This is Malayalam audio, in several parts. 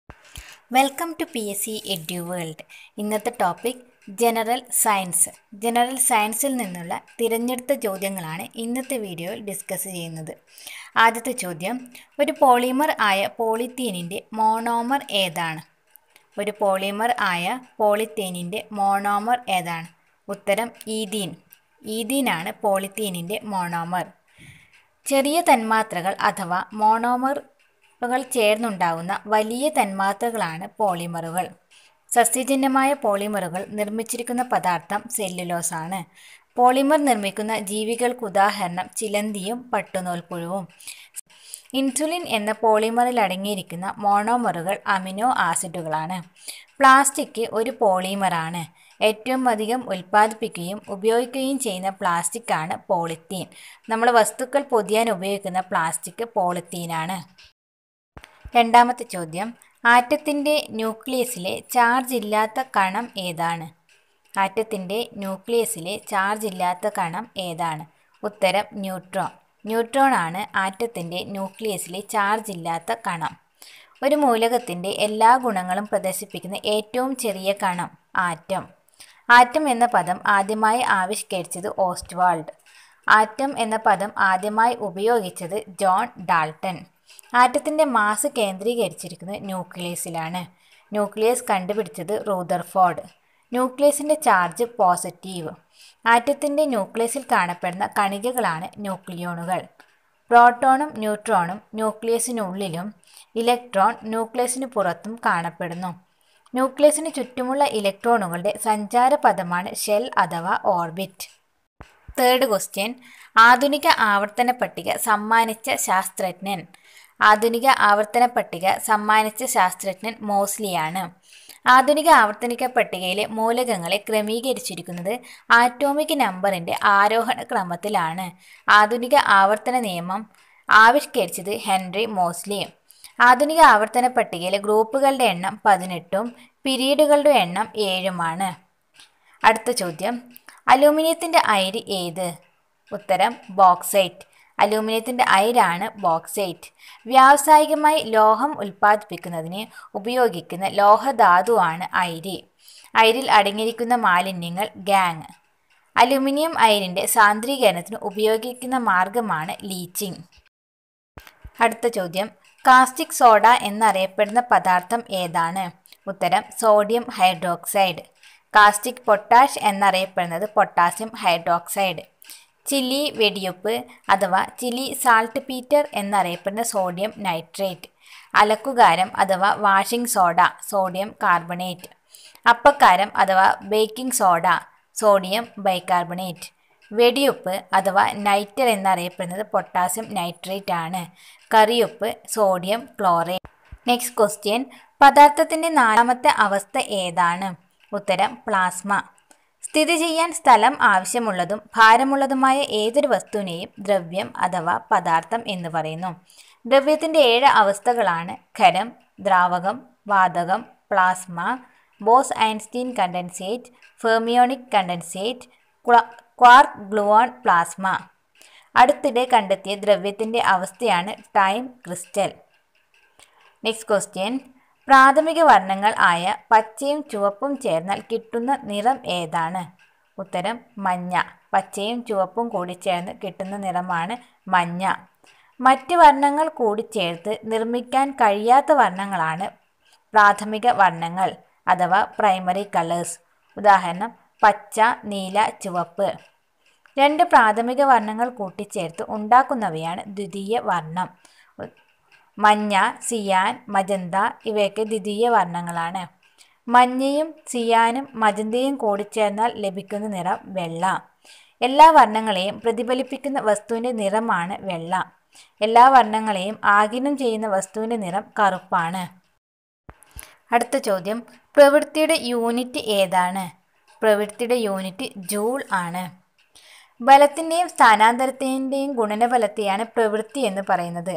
welcome to P S C edu world ഇന്നത്തെ ടോപ്പിക് ജനറൽ സയൻസ് ജനറൽ സയൻസിൽ നിന്നുള്ള തിരഞ്ഞെടുത്ത ചോദ്യങ്ങളാണ് ഇന്നത്തെ വീഡിയോയിൽ ഡിസ്കസ് ചെയ്യുന്നത് ആദ്യത്തെ ചോദ്യം ഒരു പോളിമർ ആയ പോളിത്തീനിൻ്റെ മോണോമർ ഏതാണ് ഒരു പോളിമർ ആയ പോളിത്തീനിൻ്റെ മോണോമർ ഏതാണ് ഉത്തരം ഈതീൻ ഈതീനാണ് പോളിത്തീനിൻ്റെ മോണോമർ ചെറിയ തന്മാത്രകൾ അഥവാ മോണോമറുകൾ ചേർന്നുണ്ടാകുന്ന വലിയ തന്മാത്രകളാണ് പോളിമറുകൾ സസ്യജന്യമായ പോളിമറുകൾ നിർമ്മിച്ചിരിക്കുന്ന പദാർത്ഥം സെല്ലുലോസ് ആണ് പോളിമർ നിർമ്മിക്കുന്ന ജീവികൾക്ക് ഉദാഹരണം ചിലന്തിയും പട്ടുനൂൽപ്പുഴുവും ഇൻസുലിൻ എന്ന പോളിമറിൽ അടങ്ങിയിരിക്കുന്ന മോണോമറുകൾ അമിനോ ആസിഡുകളാണ് പ്ലാസ്റ്റിക് ഒരു പോളിമറാണ് ഏറ്റവും അധികം ഉൽപ്പാദിപ്പിക്കുകയും ഉപയോഗിക്കുകയും ചെയ്യുന്ന പ്ലാസ്റ്റിക് ആണ് പോളിത്തീൻ നമ്മൾ വസ്തുക്കൾ പൊതിയാൻ ഉപയോഗിക്കുന്ന പ്ലാസ്റ്റിക് പോളിത്തീനാണ് രണ്ടാമത്തെ ചോദ്യം ആറ്റത്തിൻ്റെ ന്യൂക്ലിയസിലെ ചാർജ് ഇല്ലാത്ത കണം ഏതാണ് ആറ്റത്തിൻ്റെ ന്യൂക്ലിയസിലെ ചാർജ് ഇല്ലാത്ത കണം ഏതാണ് ഉത്തരം ന്യൂട്രോൺ ന്യൂട്രോൺ ആണ് ആറ്റത്തിൻ്റെ ന്യൂക്ലിയസിലെ ചാർജ് ഇല്ലാത്ത കണം ഒരു മൂലകത്തിൻ്റെ എല്ലാ ഗുണങ്ങളും പ്രദർശിപ്പിക്കുന്ന ഏറ്റവും ചെറിയ കണം ആറ്റം ആറ്റം എന്ന പദം ആദ്യമായി ആവിഷ്കരിച്ചത് ഓസ്റ്റ്വാൾഡ് ആറ്റം എന്ന പദം ആദ്യമായി ഉപയോഗിച്ചത് ജോൺ ഡാൾട്ടൺ ആറ്റത്തിൻ്റെ മാസ് കേന്ദ്രീകരിച്ചിരിക്കുന്നത് ന്യൂക്ലിയസിലാണ് ന്യൂക്ലിയസ് കണ്ടുപിടിച്ചത് റൂദർഫോർഡ് ന്യൂക്ലിയസിൻ്റെ ചാർജ് പോസിറ്റീവ് ആറ്റത്തിൻ്റെ ന്യൂക്ലിയസിൽ കാണപ്പെടുന്ന കണികകളാണ് ന്യൂക്ലിയോണുകൾ പ്രോട്ടോണും ന്യൂട്രോണും ന്യൂക്ലിയസിനുള്ളിലും ഇലക്ട്രോൺ ന്യൂക്ലിയസിന് പുറത്തും കാണപ്പെടുന്നു ന്യൂക്ലിയസിന് ചുറ്റുമുള്ള ഇലക്ട്രോണുകളുടെ സഞ്ചാരപഥമാണ് ഷെൽ അഥവാ ഓർബിറ്റ് തേർഡ് ക്വസ്റ്റ്യൻ ആധുനിക ആവർത്തന പട്ടിക സമ്മാനിച്ച ശാസ്ത്രജ്ഞൻ ആധുനിക ആവർത്തന പട്ടിക സമ്മാനിച്ച ശാസ്ത്രജ്ഞൻ മോസ്ലിയാണ് ആധുനിക ആവർത്തനിക പട്ടികയിലെ മൂലകങ്ങളെ ക്രമീകരിച്ചിരിക്കുന്നത് ആറ്റോമിക് നമ്പറിൻ്റെ ആരോഹണ ക്രമത്തിലാണ് ആധുനിക ആവർത്തന നിയമം ആവിഷ്കരിച്ചത് ഹെൻറി മോസ്ലി ആധുനിക ആവർത്തന പട്ടികയിലെ ഗ്രൂപ്പുകളുടെ എണ്ണം പതിനെട്ടും പിരീഡുകളുടെ എണ്ണം ഏഴുമാണ് അടുത്ത ചോദ്യം അലൂമിനിയത്തിൻ്റെ അയിര് ഏത് ഉത്തരം ബോക്സൈറ്റ് അലൂമിനിയത്തിൻ്റെ അയിരാണ് ബോക്സൈറ്റ് വ്യാവസായികമായി ലോഹം ഉൽപ്പാദിപ്പിക്കുന്നതിന് ഉപയോഗിക്കുന്ന ലോഹധാതുവാണ് അയിര് അയിരിൽ അടങ്ങിയിരിക്കുന്ന മാലിന്യങ്ങൾ ഗാങ് അലുമിനിയം അയിരിൻ്റെ സാന്ദ്രീകരണത്തിന് ഉപയോഗിക്കുന്ന മാർഗമാണ് ലീച്ചിങ് അടുത്ത ചോദ്യം കാസ്റ്റിക് സോഡ എന്നറിയപ്പെടുന്ന പദാർത്ഥം ഏതാണ് ഉത്തരം സോഡിയം ഹൈഡ്രോക്സൈഡ് കാസ്റ്റിക് പൊട്ടാഷ് എന്നറിയപ്പെടുന്നത് പൊട്ടാസ്യം ഹൈഡ്രോക്സൈഡ് ചില്ലി വെടിയുപ്പ് അഥവാ ചില്ലി സാൾട്ട് പീറ്റർ എന്നറിയപ്പെടുന്ന സോഡിയം നൈട്രേറ്റ് അലക്കുകാരം അഥവാ വാഷിംഗ് സോഡ സോഡിയം കാർബണേറ്റ് അപ്പക്കാരം അഥവാ ബേക്കിംഗ് സോഡ സോഡിയം ബൈകാർബണേറ്റ് വെടിയുപ്പ് അഥവാ നൈറ്റർ എന്നറിയപ്പെടുന്നത് പൊട്ടാസ്യം നൈട്രേറ്റ് ആണ് കറിയുപ്പ് സോഡിയം ക്ലോറേറ്റ് നെക്സ്റ്റ് ക്വസ്റ്റ്യൻ പദാർത്ഥത്തിൻ്റെ നാലാമത്തെ അവസ്ഥ ഏതാണ് ഉത്തരം പ്ലാസ്മ സ്ഥിതി ചെയ്യാൻ സ്ഥലം ആവശ്യമുള്ളതും ഭാരമുള്ളതുമായ ഏതൊരു വസ്തുവിനെയും ദ്രവ്യം അഥവാ പദാർത്ഥം എന്ന് പറയുന്നു ദ്രവ്യത്തിൻ്റെ ഏഴ് അവസ്ഥകളാണ് ഖരം ദ്രാവകം വാതകം plasma Bose Einstein condensate fermionic condensate quark gluon plasma അടുത്തിടെ കണ്ടെത്തിയ ദ്രവ്യത്തിൻ്റെ അവസ്ഥയാണ് ടൈം ക്രിസ്റ്റൽ നെക്സ്റ്റ് ക്വസ്റ്റ്യൻ പ്രാഥമിക വർണ്ണങ്ങൾ ആയ പച്ചയും ചുവപ്പും ചേർന്നാൽ കിട്ടുന്ന നിറം ഏതാണ് ഉത്തരം മഞ്ഞ പച്ചയും ചുവപ്പും കൂടി ചേർന്ന് കിട്ടുന്ന നിറമാണ് മഞ്ഞ മറ്റ് വർണ്ണങ്ങൾ കൂടിച്ചേർത്ത് നിർമ്മിക്കാൻ കഴിയാത്ത വർണ്ണങ്ങളാണ് പ്രാഥമിക വർണ്ണങ്ങൾ അഥവാ പ്രൈമറി കളേഴ്സ് ഉദാഹരണം പച്ച നീല ചുവപ്പ് രണ്ട് പ്രാഥമിക വർണ്ണങ്ങൾ കൂട്ടിച്ചേർത്ത് ഉണ്ടാക്കുന്നവയാണ് ദ്വിതീയ വർണ്ണം മഞ്ഞ സിയാൻ മജന്ത ഇവയൊക്കെ ദ്വിതീയ വർണ്ണങ്ങളാണ് മഞ്ഞയും സിയാനും മജന്തയും കൂടിച്ചേർന്നാൽ ലഭിക്കുന്ന നിറം വെള്ള എല്ലാ വർണ്ണങ്ങളെയും പ്രതിഫലിപ്പിക്കുന്ന വസ്തുവിൻ്റെ നിറമാണ് വെള്ള എല്ലാ വർണ്ണങ്ങളെയും ആഗിരണം ചെയ്യുന്ന വസ്തുവിൻ്റെ നിറം കറുപ്പാണ് അടുത്ത ചോദ്യം പ്രവൃത്തിയുടെ യൂണിറ്റ് ഏതാണ് പ്രവൃത്തിയുടെ യൂണിറ്റ് ജൂൾ ആണ് ബലത്തിൻ്റെയും സ്ഥാനാന്തരത്തിൻ്റെയും ഗുണനഫലത്തെയാണ് പ്രവൃത്തി എന്ന് പറയുന്നത്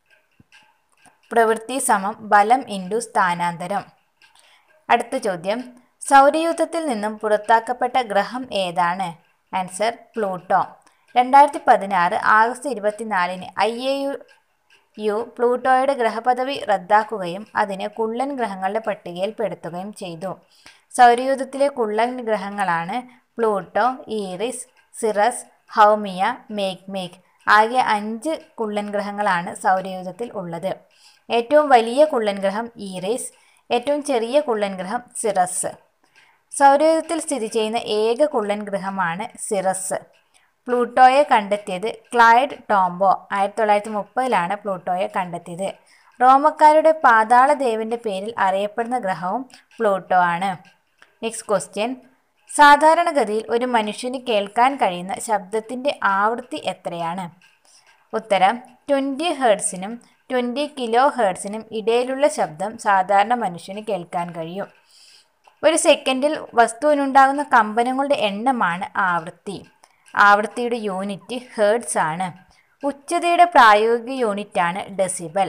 പ്രവൃത്തി സമം ബലം ഇൻറ്റു സ്ഥാനാന്തരം അടുത്ത ചോദ്യം സൗരയൂഥത്തിൽ നിന്നും പുറത്താക്കപ്പെട്ട ഗ്രഹം ഏതാണ് ആൻസർ പ്ലൂട്ടോ രണ്ടായിരത്തി പതിനാറ് ആഗസ്റ്റ് ഇരുപത്തിനാലിന് ഐ എ യു യു പ്ലൂട്ടോയുടെ ഗ്രഹപദവി റദ്ദാക്കുകയും അതിനെ കുള്ളൻ ഗ്രഹങ്ങളുടെ പട്ടികയിൽ പെടുത്തുകയും ചെയ്തു സൗരയൂഥത്തിലെ കുള്ളൻ ഗ്രഹങ്ങളാണ് Pluto Eris Ceres Haumea Makemake ആകെ അഞ്ച് കുള്ളൻ ഗ്രഹങ്ങളാണ് സൗരയൂഥത്തിൽ ഉള്ളത് ഏറ്റവും വലിയ കുള്ളൻ ഗ്രഹം ഈറിസ് ഏറ്റവും ചെറിയ കുള്ളൻ ഗ്രഹം സിറസ് സൗരയൂഥത്തിൽ സ്ഥിതി ചെയ്യുന്ന ഏക കുള്ളൻ ഗ്രഹമാണ് സിറസ് പ്ലൂട്ടോയെ കണ്ടെത്തിയത് ക്ലൈഡ് ടോംബോ ആയിരത്തി തൊള്ളായിരത്തി മുപ്പതിലാണ് പ്ലൂട്ടോയെ കണ്ടെത്തിയത് റോമക്കാരുടെ പാതാള ദേവന്റെ പേരിൽ അറിയപ്പെടുന്ന ഗ്രഹവും പ്ലൂട്ടോ ആണ് നെക്സ്റ്റ് ക്വസ്റ്റ്യൻ സാധാരണഗതിയിൽ ഒരു മനുഷ്യന് കേൾക്കാൻ കഴിയുന്ന ശബ്ദത്തിൻ്റെ ആവൃത്തി എത്രയാണ് ഉത്തരം ട്വൻറ്റി ഹേർട്സിനും ട്വൻറ്റി കിലോ ഹേർട്സിനും ഇടയിലുള്ള ശബ്ദം സാധാരണ മനുഷ്യന് കേൾക്കാൻ കഴിയും ഒരു സെക്കൻഡിൽ വസ്തുവിനുണ്ടാകുന്ന കമ്പനങ്ങളുടെ എണ്ണമാണ് ആവൃത്തി ആവൃത്തിയുടെ യൂണിറ്റ് ഹേർട്സ് ആണ് ഉച്ചതയുടെ പ്രായോഗിക യൂണിറ്റാണ് ഡെസിബൽ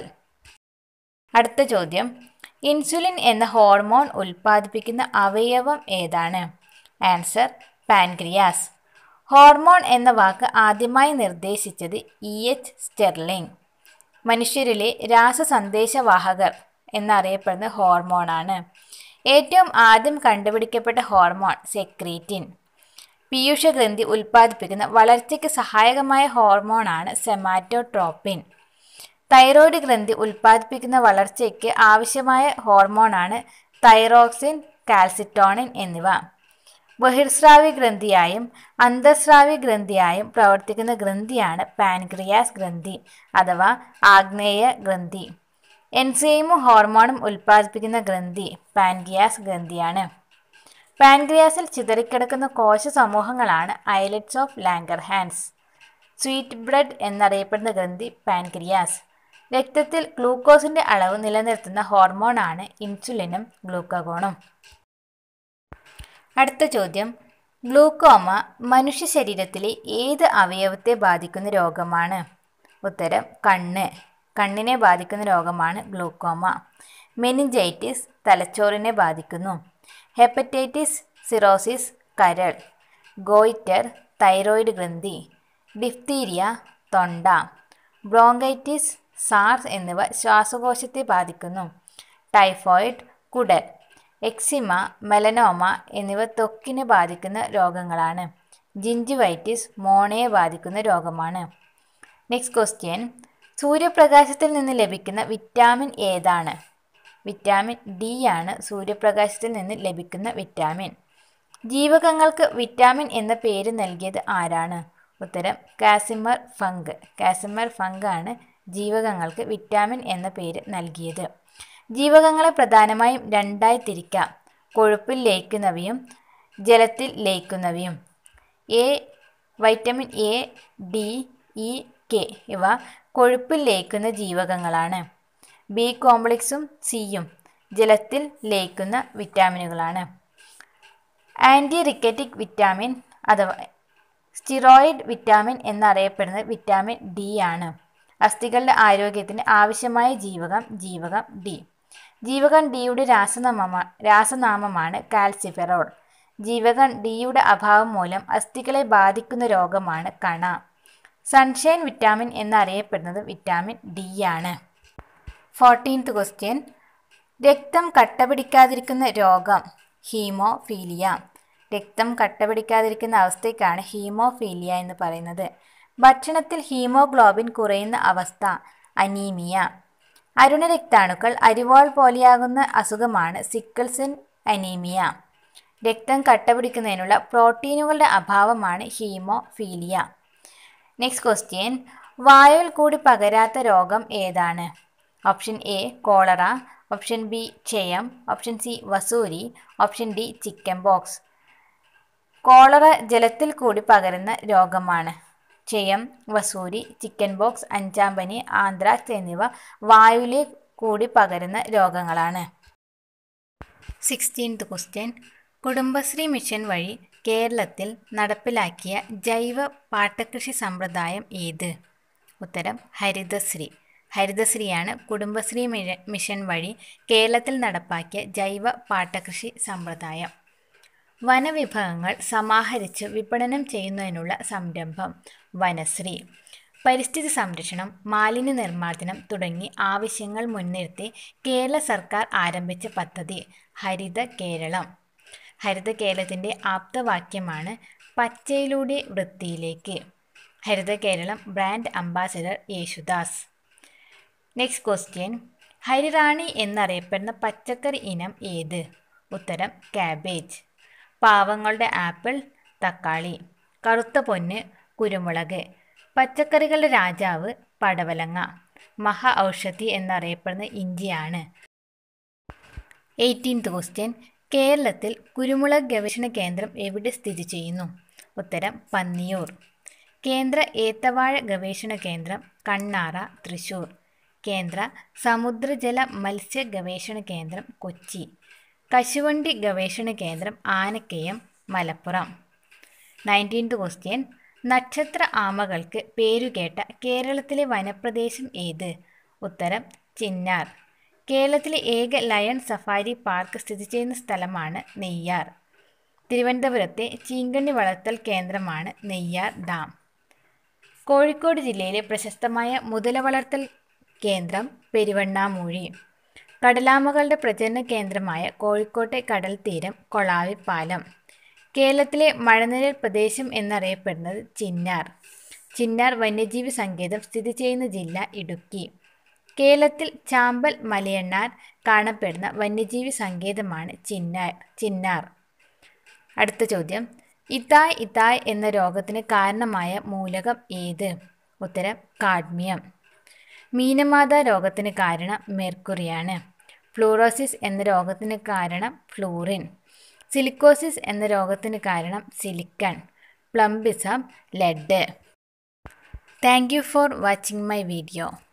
അടുത്ത ചോദ്യം ഇൻസുലിൻ എന്ന ഹോർമോൺ ഉൽപ്പാദിപ്പിക്കുന്ന അവയവം ഏതാണ് ആൻസർ പാൻക്രിയാസ് ഹോർമോൺ എന്ന വാക്ക് ആദ്യമായി നിർദ്ദേശിച്ചത് ഇ എച്ച് സ്റ്റെർലിംഗ് മനുഷ്യരിലെ രാസസന്ദേശവാഹകർ എന്നറിയപ്പെടുന്ന ഹോർമോണാണ് ഏറ്റവും ആദ്യം കണ്ടുപിടിക്കപ്പെട്ട ഹോർമോൺ സെക്രീറ്റിൻ പീയൂഷഗ്രന്ഥി ഉൽപ്പാദിപ്പിക്കുന്ന വളർച്ചയ്ക്ക് സഹായകമായ ഹോർമോണാണ് സെമാറ്റോട്രോപ്പിൻ തൈറോയ്ഡ് ഗ്രന്ഥി ഉൽപ്പാദിപ്പിക്കുന്ന വളർച്ചയ്ക്ക് ആവശ്യമായ ഹോർമോണാണ് തൈറോക്സിൻ കാൽസിറ്റോണിൻ എന്നിവ ബഹിർസ്രാവി ഗ്രന്ഥിയായും അന്തസ്രാവി ഗ്രന്ഥിയായും പ്രവർത്തിക്കുന്ന ഗ്രന്ഥിയാണ് പാൻക്രിയാസ് ഗ്രന്ഥി അഥവാ ആഗ്നേയ ഗ്രന്ഥി എൻസൈമും ഹോർമോണും ഉൽപ്പാദിപ്പിക്കുന്ന ഗ്രന്ഥി പാൻക്രിയാസ് ഗ്രന്ഥിയാണ് പാൻക്രിയാസിൽ ചിതറിക്കിടക്കുന്ന കോശ സമൂഹങ്ങളാണ് islets of Langerhans sweetbread എന്നറിയപ്പെടുന്ന ഗ്രന്ഥി പാൻക്രിയാസ് രക്തത്തിൽ ഗ്ലൂക്കോസിന്റെ അളവ് നിലനിർത്തുന്ന ഹോർമോണാണ് ഇൻസുലിനും ഗ്ലൂക്കഗോണും അടുത്ത ചോദ്യം ഗ്ലൂക്കോമ മനുഷ്യ ശരീരത്തിലെ ഏത് അവയവത്തെ ബാധിക്കുന്ന രോഗമാണ് ഉത്തരം കണ്ണ് കണ്ണിനെ ബാധിക്കുന്ന രോഗമാണ് ഗ്ലൂക്കോമ മെനിഞ്ചൈറ്റിസ് തലച്ചോറിനെ ബാധിക്കുന്നു ഹെപ്പറ്റൈറ്റിസ് സിറോസിസ് കരൾ ഗോയിറ്റർ തൈറോയിഡ് ഗ്രന്ഥി ഡിഫ്തീരിയ തൊണ്ട ബ്രോങ്കൈറ്റിസ് സാർസ് എന്നിവ ശ്വാസകോശത്തെ ബാധിക്കുന്നു ടൈഫോയിഡ് കുടൽ എക്സിമ മെലനോമ എന്നിവ ത്വക്കിനെ ബാധിക്കുന്ന രോഗങ്ങളാണ് ജിഞ്ചിവൈറ്റിസ് മോണയെ ബാധിക്കുന്ന രോഗമാണ് നെക്സ്റ്റ് ക്വസ്റ്റ്യൻ സൂര്യപ്രകാശത്തിൽ നിന്ന് ലഭിക്കുന്ന വിറ്റാമിൻ ഏതാണ് വിറ്റാമിൻ ഡി ആണ് സൂര്യപ്രകാശത്തിൽ നിന്ന് ലഭിക്കുന്ന വിറ്റാമിൻ ജീവകങ്ങൾക്ക് വിറ്റാമിൻ എന്ന പേര് നൽകിയത് ആരാണ് ഉത്തരം കാസിമർ ഫങ്ക് കാസിമർ ഫങ്ക് ആണ് ജീവകങ്ങൾക്ക് വിറ്റാമിൻ എന്ന പേര് നൽകിയത് ജീവകങ്ങളെ പ്രധാനമായും രണ്ടായി തിരിക്കാം കൊഴുപ്പിൽ ലയിക്കുന്നവയും ജലത്തിൽ ലയിക്കുന്നവയും A vitamin A D E K ഇവ കൊഴുപ്പിൽ ലയിക്കുന്ന ജീവകങ്ങളാണ് ബി കോംപ്ലക്സും സിയും ജലത്തിൽ ലയിക്കുന്ന വിറ്റാമിനുകളാണ് ആൻറ്റി റിക്കറ്റിക് വിറ്റാമിൻ അഥവാ സ്റ്റിറോയിഡ് വിറ്റാമിൻ എന്നറിയപ്പെടുന്നത് വിറ്റാമിൻ ഡി ആണ് അസ്ഥികളുടെ ആരോഗ്യത്തിന് ആവശ്യമായ ജീവകം ജീവകം ഡി ജീവകം ഡിയുടെ രാസനാമ രാസനാമമാണ് കാൽസിഫെറോൾ ജീവകം ഡിയുടെ അഭാവം മൂലം അസ്ഥികളെ ബാധിക്കുന്ന രോഗമാണ് കണ സൺഷൈൻ വിറ്റാമിൻ എന്നറിയപ്പെടുന്നത് വിറ്റാമിൻ ഡി ആണ് ഫോർട്ടീൻത്ത് ക്വസ്റ്റ്യൻ രക്തം കട്ടപിടിക്കാതിരിക്കുന്ന രോഗം ഹീമോഫീലിയ രക്തം കട്ടപിടിക്കാതിരിക്കുന്ന അവസ്ഥയ്ക്കാണ് ഹീമോഫീലിയ എന്ന് പറയുന്നത് ഭക്ഷണത്തിൽ ഹീമോഗ്ലോബിൻ കുറയുന്ന അവസ്ഥ അനീമിയ അരുണരക്താണുക്കൾ അരിവാൾ പോലെയാകുന്ന അസുഖമാണ് സിക്കിൾസൺ അനീമിയ രക്തം കട്ടപിടിക്കുന്നതിനുള്ള പ്രോട്ടീനുകളുടെ അഭാവമാണ് ഹീമോഫീലിയ നെക്സ്റ്റ് ക്വസ്റ്റ്യൻ വായുവിൽ കൂടി പകരാത്ത രോഗം ഏതാണ് option A cholera option B ക്ഷയം ഓപ്ഷൻ സി വസൂരി option D chicken pox cholera ജലത്തിൽ കൂടി പകരുന്ന രോഗമാണ് ക്ഷയം വസൂരി ചിക്കൻ ബോക്സ് അഞ്ചാം പനി ആന്ത്രാക്സ് എന്നിവ വായുവിലെ കൂടി പകരുന്ന രോഗങ്ങളാണ് സിക്സ്റ്റീൻത്ത് ക്വസ്റ്റ്യൻ കുടുംബശ്രീ മിഷൻ വഴി കേരളത്തിൽ നടപ്പിലാക്കിയ ജൈവ പാട്ടകൃഷി സമ്പ്രദായം ഏത് ഉത്തരം ഹരിതശ്രീ ഹരിതശ്രീയാണ് കുടുംബശ്രീ മിഷ- മിഷൻ വഴി കേരളത്തിൽ നടപ്പാക്കിയ ജൈവ പാട്ടകൃഷി സമ്പ്രദായം വനവിഭവങ്ങൾ സമാഹരിച്ച് വിപണനം ചെയ്യുന്നതിനുള്ള സംരംഭം വനശ്രീ പരിസ്ഥിതി സംരക്ഷണം മാലിന്യ നിർമ്മാർജ്ജനം തുടങ്ങി ആവശ്യങ്ങൾ മുൻനിർത്തി കേരള സർക്കാർ ആരംഭിച്ച പദ്ധതി ഹരിത കേരളം ഹരിത കേരളത്തിൻ്റെ ആപ്തവാക്യമാണ് പച്ചയിലൂടെ വൃത്തിയിലേക്ക് Haritha Keralam brand ambassador Yesudas next question Harirani എന്നറിയപ്പെടുന്ന പച്ചക്കറി ഇനം ഏത് ഉത്തരം കാബേജ് പാവങ്ങളുടെ ആപ്പിൾ തക്കാളി കറുത്ത പൊന്ന് കുരുമുളക് പച്ചക്കറികളുടെ രാജാവ് പടവലങ്ങ മഹാ ഔഷധി എന്നറിയപ്പെടുന്ന ഇഞ്ചിയാണ് എയ്റ്റീൻത് ക്വസ്റ്റ്യൻ കേരളത്തിൽ കുരുമുളക് ഗവേഷണ കേന്ദ്രം എവിടെ സ്ഥിതി ചെയ്യുന്നു ഉത്തരം പന്നിയൂർ കേന്ദ്ര ഏത്തവാഴ ഗവേഷണ കേന്ദ്രം കണ്ണാറ തൃശൂർ കേന്ദ്ര സമുദ്രജല മത്സ്യ ഗവേഷണ കേന്ദ്രം കൊച്ചി കശുവണ്ടി ഗവേഷണ കേന്ദ്രം ആനക്കയം മലപ്പുറം നയൻറ്റീൻത് ക്വസ്റ്റ്യൻ നക്ഷത്ര ആമകൾക്ക് പേരുകേട്ട കേരളത്തിലെ വനപ്രദേശം ഏത് ഉത്തരം ചിന്നാർ കേരളത്തിലെ ഏക ലയൺ സഫാരി പാർക്ക് സ്ഥിതി ചെയ്യുന്ന സ്ഥലമാണ് നെയ്യാർ തിരുവനന്തപുരത്തെ ചീങ്കണ്ണി വളർത്തൽ കേന്ദ്രമാണ് നെയ്യാർ ഡാം കോഴിക്കോട് ജില്ലയിലെ പ്രശസ്തമായ മുതല വളർത്തൽ കേന്ദ്രം പെരുവണ്ണാമൂഴി കടലാമകളുടെ പ്രജനന കേന്ദ്രമായ കോഴിക്കോട്ടെ കടൽ തീരം കൊളാവി പാലം കേരളത്തിലെ മഴനിഴൽ പ്രദേശം എന്നറിയപ്പെടുന്നത് ചിന്നാർ ചിന്നാർ വന്യജീവി സങ്കേതം സ്ഥിതി ചെയ്യുന്ന ജില്ല ഇടുക്കി കേരളത്തിൽ ചാമ്പൽ മലയണ്ണാർ കാണപ്പെടുന്ന വന്യജീവി സങ്കേതമാണ് ചിന്നാർ ചിന്നാർ അടുത്ത ചോദ്യം ഇതായ് ഇതായ് എന്ന രോഗത്തിന് കാരണമായ മൂലകം ഏത് ഉത്തരം കാഡ്മിയം മീനമാത രോഗത്തിന് കാരണം മെർക്കുറിയാണ് ഫ്ലൂറോസിസ് എന്ന രോഗത്തിന് കാരണം ഫ്ലൂറിൻ സിലിക്കോസിസ് എന്ന രോഗത്തിന് കാരണം silicon plumbism lead thank you for watching my video